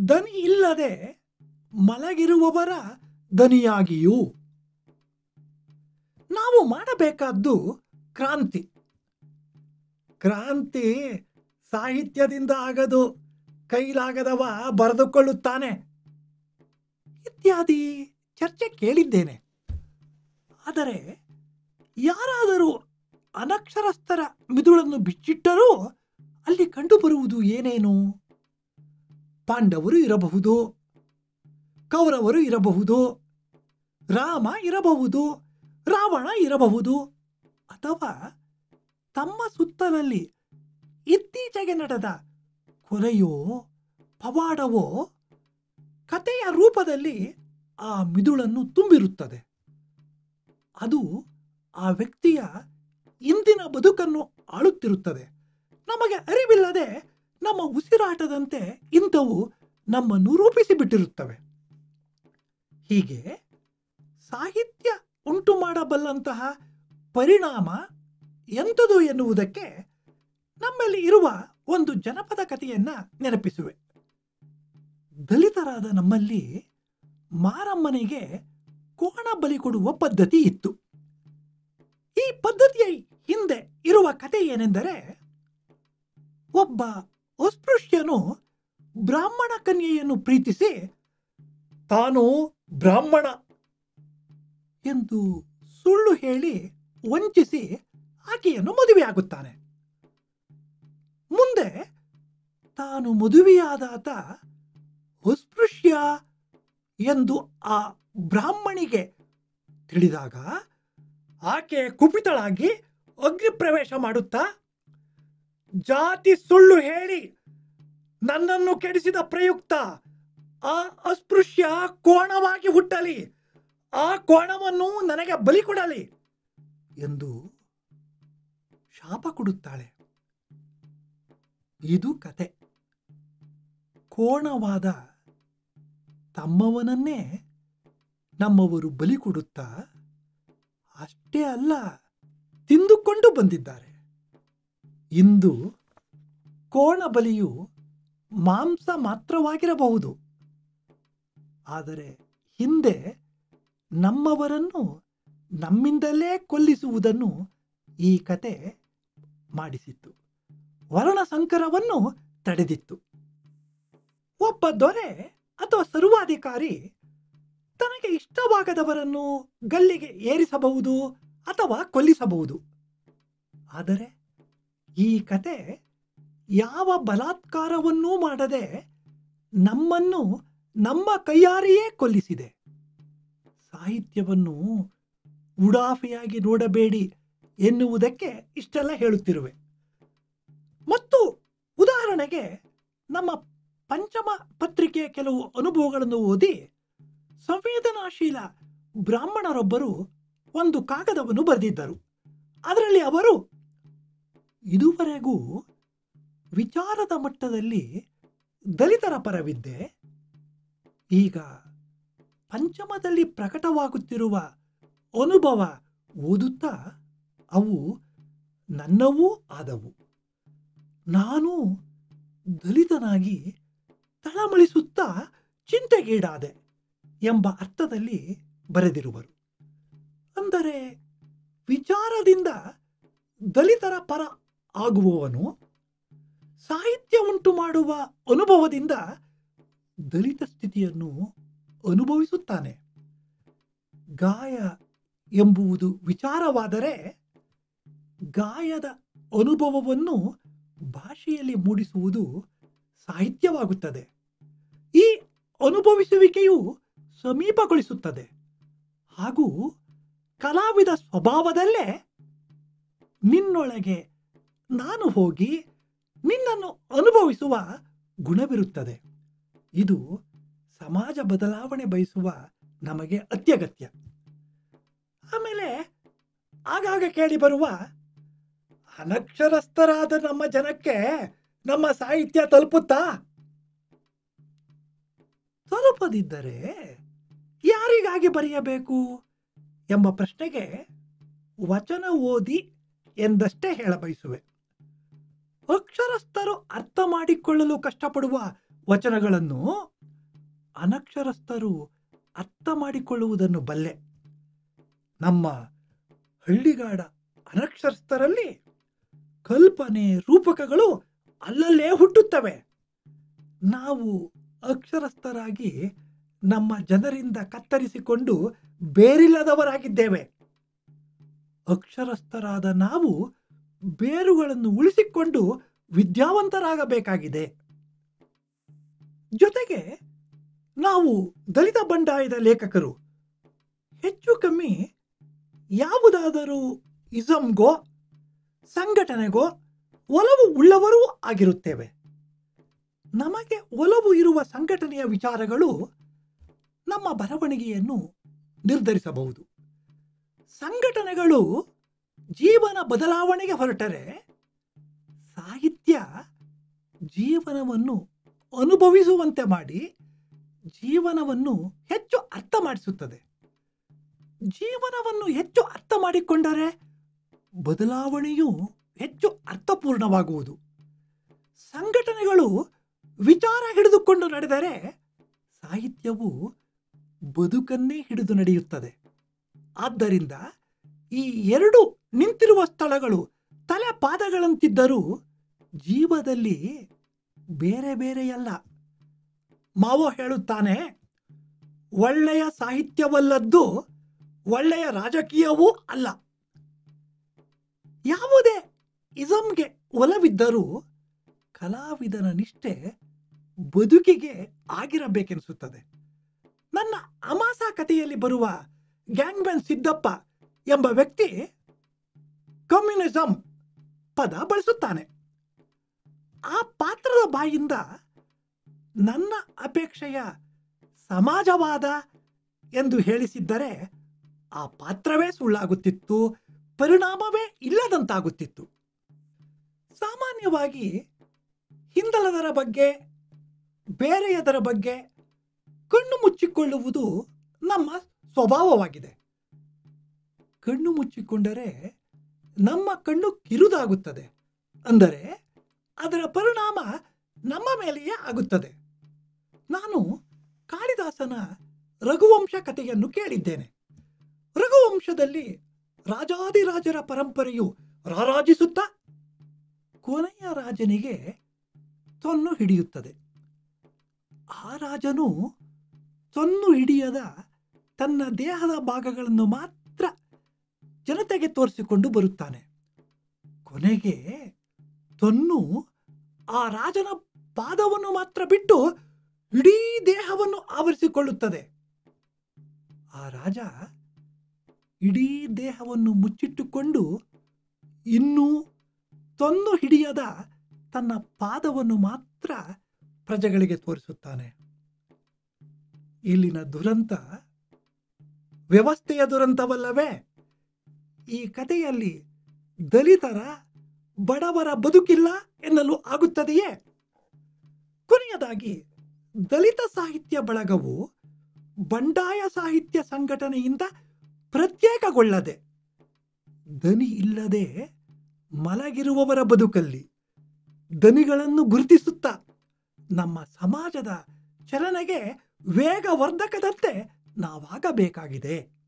ದನಿ ಇಲ್ಲದೆ ಮಲಗಿರುವವರ ದನಿಯಾಗಿಯೂ ನಾವು ಮಾಡಬೇಕಾದ್ದು ಕ್ರಾಂತಿ ಕ್ರಾಂತಿ ಸಾಹಿತ್ಯದಿಂದ ಆಗದು ಕೈಲಾಗದವ ಬರೆದುಕೊಳ್ಳುತ್ತಾನೆ ಇತ್ಯಾದಿ ಚರ್ಚೆ ಕೇಳಿದ್ದೇನೆ ಆದರೆ ಯಾರಾದರೂ ಅನಕ್ಷರಸ್ಥರ ಮಿದುಳನ್ನು ಬಿಚ್ಚಿಟ್ಟರೂ ಅಲ್ಲಿ ಕಂಡುಬರುವುದು ಏನೇನು ಪಾಂಡವರು ಇರಬಹುದು ಕೌರವರು ಇರಬಹುದು ರಾಮ ಇರಬಹುದು ರಾವಣ ಇರಬಹುದು ಅಥವಾ ತಮ್ಮ ಸುತ್ತಲಲ್ಲಿ ಇತ್ತೀಚೆಗೆ ನಡೆದ ಕೊಲೆಯೋ ಪವಾಡವೋ ಕಥೆಯ ರೂಪದಲ್ಲಿ ಆ ಮಿದುಳನ್ನು ತುಂಬಿರುತ್ತದೆ ಅದು ಆ ವ್ಯಕ್ತಿಯ ಇಂದಿನ ಬದುಕನ್ನು ಆಳುತ್ತಿರುತ್ತದೆ ನಮಗೆ ಅರಿವಿಲ್ಲದೆ ನಮ್ಮ ಉಸಿರಾಟದಂತೆ ಇಂಥವು ನಮ್ಮನ್ನು ರೂಪಿಸಿ ಬಿಟ್ಟಿರುತ್ತವೆ ಹೀಗೆ ಸಾಹಿತ್ಯ ಉಂಟು ಮಾಡಬಲ್ಲಂತಹ ಪರಿಣಾಮ ಎಂಥದು ಎನ್ನುವುದಕ್ಕೆ ನಮ್ಮಲ್ಲಿ ಇರುವ ಒಂದು ಜನಪದ ಕಥೆಯನ್ನ ನೆನಪಿಸುವೆ ದಲಿತರಾದ ನಮ್ಮಲ್ಲಿ ಮಾರಮ್ಮನಿಗೆ ಕೋಣ ಬಲಿ ಕೊಡುವ ಪದ್ಧತಿ ಇತ್ತು ಈ ಪದ್ಧತಿಯ ಹಿಂದೆ ಇರುವ ಕಥೆ ಏನೆಂದರೆ ಒಬ್ಬ ಅಸ್ಪೃಶ್ಯನು ಬ್ರಾಹ್ಮಣ ಕನ್ಯೆಯನ್ನು ಪ್ರೀತಿಸಿ ತಾನು ಬ್ರಾಹ್ಮಣ ಎಂದು ಸುಳ್ಳು ಹೇಳಿ ವಂಚಿಸಿ ಆಕೆಯನ್ನು ಮದುವೆಯಾಗುತ್ತಾನೆ ಮುಂದೆ ತಾನು ಮದುವೆಯಾದಾತ ಅಸ್ಪೃಶ್ಯ ಎಂದು ಆ ಬ್ರಾಹ್ಮಣಿಗೆ ತಿಳಿದಾಗ ಆಕೆ ಕುಪಿತಳಾಗಿ ಅಗ್ನಿ ಪ್ರವೇಶ ಮಾಡುತ್ತಾ ಜಾತಿ ಸುಳ್ಳು ಹೇಳಿ ನನ್ನನ್ನು ಕೆಡಿಸಿದ ಪ್ರಯುಕ್ತ ಆ ಅಸ್ಪೃಶ್ಯ ಕೋಣವಾಗಿ ಹುಟ್ಟಲಿ ಆ ಕೋಣವನ್ನು ನನಗೆ ಬಲಿ ಕೊಡಲಿ ಎಂದು ಶಾಪ ಕೊಡುತ್ತಾಳೆ ಇದು ಕತೆ ಕೋಣವಾದ ತಮ್ಮವನನ್ನೇ ನಮ್ಮವರು ಬಲಿ ಕೊಡುತ್ತಾ ಅಷ್ಟೇ ಅಲ್ಲ ತಿಂದುಕೊಂಡು ಬಂದಿದ್ದಾರೆ ಇಂದು ಕೋಣ ಬಲಿಯು ಮಾಂಸ ಮಾತ್ರವಾಗಿರಬಹುದು ಆದರೆ ಹಿಂದೆ ನಮ್ಮವರನ್ನು ನಮ್ಮಿಂದಲೇ ಕೊಲ್ಲಿಸುವುದನ್ನು ಈ ಕತೆ ಮಾಡಿಸಿತ್ತು ವರ್ಣ ಸಂಕರವನ್ನು ತಡೆದಿತ್ತು ಒಬ್ಬ ದೊರೆ ಅಥವಾ ಸರ್ವಾಧಿಕಾರಿ ತನಗೆ ಇಷ್ಟವಾಗದವರನ್ನು ಗಲ್ಲಿಗೆ ಏರಿಸಬಹುದು ಅಥವಾ ಕೊಲ್ಲಿಸಬಹುದು ಆದರೆ ಈ ಕತೆ ಯಾವ ಬಲಾತ್ಕಾರವನ್ನೂ ಮಾಡದೆ ನಮ್ಮನ್ನು ನಮ್ಮ ಕೈಯಾರೆಯೇ ಕೊಲ್ಲಿಸಿದೆ ಸಾಹಿತ್ಯವನ್ನು ಉಡಾಫೆಯಾಗಿ ನೋಡಬೇಡಿ ಎನ್ನುವುದಕ್ಕೆ ಇಷ್ಟೆಲ್ಲ ಹೇಳುತ್ತಿರುವೆ ಮತ್ತು ಉದಾಹರಣೆಗೆ ನಮ್ಮ ಪಂಚಮ ಪತ್ರಿಕೆಯ ಕೆಲವು ಅನುಭವಗಳನ್ನು ಓದಿ ಸಂವೇದನಾಶೀಲ ಬ್ರಾಹ್ಮಣರೊಬ್ಬರು ಒಂದು ಕಾಗದವನ್ನು ಬರೆದಿದ್ದರು ಅದರಲ್ಲಿ ಅವರು ಇದುವರೆಗೂ ವಿಚಾರದ ಮಟ್ಟದಲ್ಲಿ ದಲಿತರ ಪರವಿದ್ದೆ ಈಗ ಪಂಚಮದಲ್ಲಿ ಪ್ರಕಟವಾಗುತ್ತಿರುವ ಅನುಭವ ಓದುತ್ತಾ ಅವು ನನ್ನವೂ ಆದವು ನಾನು ದಲಿತನಾಗಿ ತಳಮಳಿಸುತ್ತಾ ಚಿಂತೆಗೀಡಾದೆ ಎಂಬ ಅರ್ಥದಲ್ಲಿ ಬರೆದಿರುವರು ಅಂದರೆ ವಿಚಾರದಿಂದ ದಲಿತರ ಪರ ಆಗುವವನು ಸಾಹಿತ್ಯ ಉಂಟು ಮಾಡುವ ಅನುಭವದಿಂದ ದಲಿತ ಸ್ಥಿತಿಯನ್ನು ಅನುಭವಿಸುತ್ತಾನೆ ಗಾಯ ಎಂಬುವುದು ವಿಚಾರವಾದರೆ ಗಾಯದ ಅನುಭವವನ್ನು ಭಾಷೆಯಲ್ಲಿ ಮೂಡಿಸುವುದು ಸಾಹಿತ್ಯವಾಗುತ್ತದೆ ಈ ಅನುಭವಿಸುವಿಕೆಯು ಸಮೀಪಗೊಳಿಸುತ್ತದೆ ಹಾಗೂ ಕಲಾವಿದ ಸ್ವಭಾವದಲ್ಲೇ ನಿನ್ನೊಳಗೆ ನಾನು ಹೋಗಿ ನಿನ್ನನ್ನು ಅನುಭವಿಸುವ ಗುಣವಿರುತ್ತದೆ ಇದು ಸಮಾಜ ಬದಲಾವಣೆ ಬಯಸುವ ನಮಗೆ ಅತ್ಯಗತ್ಯ ಆಮೇಲೆ ಆಗಾಗ ಕೇಳಿಬರುವ ಅನಕ್ಷರಸ್ಥರಾದ ನಮ್ಮ ಜನಕ್ಕೆ ನಮ್ಮ ಸಾಹಿತ್ಯ ತಲುಪುತ್ತಾ ತಲುಪದಿದ್ದರೆ ಯಾರಿಗಾಗಿ ಬರೆಯಬೇಕು ಎಂಬ ಪ್ರಶ್ನೆಗೆ ವಚನ ಓದಿ ಎಂದಷ್ಟೇ ಹೇಳಬಯಸುವೆ ಅಕ್ಷರಸ್ಥರು ಅರ್ಥ ಮಾಡಿಕೊಳ್ಳಲು ಕಷ್ಟಪಡುವ ವಚನಗಳನ್ನು ಅನಕ್ಷರಸ್ಥರು ಅರ್ಥ ಮಾಡಿಕೊಳ್ಳುವುದನ್ನು ಬಲ್ಲೆ ನಮ್ಮ ಹಳ್ಳಿಗಾಡ ಅನಕ್ಷರಸ್ಥರಲ್ಲಿ ಕಲ್ಪನೆ ರೂಪಕಗಳು ಅಲ್ಲಲ್ಲೇ ಹುಟ್ಟುತ್ತವೆ ನಾವು ಅಕ್ಷರಸ್ಥರಾಗಿ ನಮ್ಮ ಜನರಿಂದ ಕತ್ತರಿಸಿಕೊಂಡು ಬೇರಿಲ್ಲದವರಾಗಿದ್ದೇವೆ ಅಕ್ಷರಸ್ಥರಾದ ನಾವು ಬೇರುಗಳನ್ನು ಉಳಿಸಿಕೊಂಡು ವಿದ್ಯಾವಂತರಾಗಬೇಕಾಗಿದೆ ಜೊತೆಗೆ ನಾವು ದಲಿತ ಬಂಡಾಯದ ಲೇಖಕರು ಹೆಚ್ಚು ಕಮ್ಮಿ ಯಾವುದಾದರೂ ಇಸಮ್ಗೋ ಸಂಘಟನೆಗೋ ಒಲವು ಉಳ್ಳವರೂ ಆಗಿರುತ್ತೇವೆ ನಮಗೆ ಒಲವು ಇರುವ ಸಂಘಟನೆಯ ವಿಚಾರಗಳು ನಮ್ಮ ಬರವಣಿಗೆಯನ್ನು ನಿರ್ಧರಿಸಬಹುದು ಸಂಘಟನೆಗಳು ಜೀವನ ಬದಲಾವಣೆಗೆ ಹೊರಟರೆ ಸಾಹಿತ್ಯ ಜೀವನವನ್ನು ಅನುಭವಿಸುವಂತೆ ಮಾಡಿ ಜೀವನವನ್ನು ಹೆಚ್ಚು ಅರ್ಥ ಮಾಡಿಸುತ್ತದೆ ಜೀವನವನ್ನು ಹೆಚ್ಚು ಅರ್ಥ ಮಾಡಿಕೊಂಡರೆ ಬದಲಾವಣೆಯು ಹೆಚ್ಚು ಅರ್ಥಪೂರ್ಣವಾಗುವುದು ಸಂಘಟನೆಗಳು ವಿಚಾರ ಹಿಡಿದುಕೊಂಡು ನಡೆದರೆ ಸಾಹಿತ್ಯವು ಬದುಕನ್ನೇ ಹಿಡಿದು ನಡೆಯುತ್ತದೆ ಆದ್ದರಿಂದ ಈ ಎರಡು ನಿಂತಿರುವ ಸ್ಥಳಗಳು ತಲೆ ಪಾದಗಳಂತಿದ್ದರೂ ಜೀವದಲ್ಲಿ ಬೇರೆ ಬೇರೆಯಲ್ಲ ಮಾವ ಹೇಳುತ್ತಾನೆ ಒಳ್ಳೆಯ ಸಾಹಿತ್ಯವಲ್ಲದ್ದು ಒಳ್ಳೆಯ ರಾಜಕೀಯವೂ ಅಲ್ಲ ಯಾವುದೇ ಇಸಮ್ಗೆ ಒಲವಿದ್ದರೂ ಕಲಾವಿದನ ನಿಷ್ಠೆ ಬದುಕಿಗೆ ಆಗಿರಬೇಕೆನಿಸುತ್ತದೆ ನನ್ನ ಅಮಾಸ ಕಥೆಯಲ್ಲಿ ಬರುವ ಗ್ಯಾಂಗ್ಮ್ಯಾನ್ ಸಿದ್ದಪ್ಪ ಎಂಬ ವ್ಯಕ್ತಿ ಕಮ್ಯುನಿಸಂ ಪದ ಬಳಸುತ್ತಾನೆ ಆ ಪಾತ್ರದ ಬಾಯಿಂದ ನನ್ನ ಅಪೇಕ್ಷೆಯ ಸಮಾಜವಾದ ಎಂದು ಹೇಳಿಸಿದ್ದರೆ ಆ ಪಾತ್ರವೇ ಸುಳ್ಳಾಗುತ್ತಿತ್ತು ಪರಿಣಾಮವೇ ಇಲ್ಲದಂತಾಗುತ್ತಿತ್ತು ಸಾಮಾನ್ಯವಾಗಿ ಹಿಂದಲದರ ಬಗ್ಗೆ ಬೇರೆಯದರ ಬಗ್ಗೆ ಕಣ್ಣು ಮುಚ್ಚಿಕೊಳ್ಳುವುದು ನಮ್ಮ ಸ್ವಭಾವವಾಗಿದೆ ಕಣ್ಣು ಮುಚ್ಚಿಕೊಂಡರೆ ನಮ್ಮ ಕಣ್ಣು ಕಿರುದಾಗುತ್ತದೆ ಅಂದರೆ ಅದರ ಪರಿಣಾಮ ನಮ್ಮ ಮೇಲೆಯೇ ಆಗುತ್ತದೆ ನಾನು ಕಾಳಿದಾಸನ ರಘುವಂಶ ಕಥೆಯನ್ನು ಕೇಳಿದ್ದೇನೆ ರಘುವಂಶದಲ್ಲಿ ರಾಜಾದಿರಾಜರ ಪರಂಪರೆಯು ರಾರಾಜಿಸುತ್ತಾ ಕೊನೆಯ ರಾಜನಿಗೆ ತೊನ್ನು ಹಿಡಿಯುತ್ತದೆ ಆ ರಾಜನು ತೊನ್ನು ಹಿಡಿಯದ ತನ್ನ ದೇಹದ ಭಾಗಗಳನ್ನು ಮಾತ್ರ ಜನತೆಗೆ ತೋರಿಸಿಕೊಂಡು ಬರುತ್ತಾನೆ ಕೊನೆಗೆ ತೊನ್ನು ಆ ರಾಜನ ಪಾದವನ್ನು ಮಾತ್ರ ಬಿಟ್ಟು ಇಡೀ ದೇಹವನ್ನು ಆವರಿಸಿಕೊಳ್ಳುತ್ತದೆ ಆ ರಾಜ ಇಡೀ ದೇಹವನ್ನು ಮುಚ್ಚಿಟ್ಟುಕೊಂಡು ಇನ್ನೂ ತೊನ್ನು ಹಿಡಿಯದ ತನ್ನ ಪಾದವನ್ನು ಮಾತ್ರ ಪ್ರಜೆಗಳಿಗೆ ತೋರಿಸುತ್ತಾನೆ ಇಲ್ಲಿನ ದುರಂತ ವ್ಯವಸ್ಥೆಯ ದುರಂತವಲ್ಲವೇ ಈ ಕಥೆಯಲ್ಲಿ ದಲಿತರ ಬಡವರ ಬದುಕಿಲ್ಲ ಎನ್ನಲು ಆಗುತ್ತದೆಯೇ ಕೊನೆಯದಾಗಿ ದಲಿತ ಸಾಹಿತ್ಯ ಬಳಗವು ಬಂಡಾಯ ಸಾಹಿತ್ಯ ಸಂಘಟನೆಯಿಂದ ಪ್ರತ್ಯೇಕಗೊಳ್ಳದೆ ದನಿ ಇಲ್ಲದೆ ಮಲಗಿರುವವರ ಬದುಕಲ್ಲಿ ದನಿಗಳನ್ನು ಗುರುತಿಸುತ್ತಾ ನಮ್ಮ ಸಮಾಜದ ಚಲನೆಗೆ ವೇಗವರ್ಧಕದಂತೆ ನಾವಾಗಬೇಕಾಗಿದೆ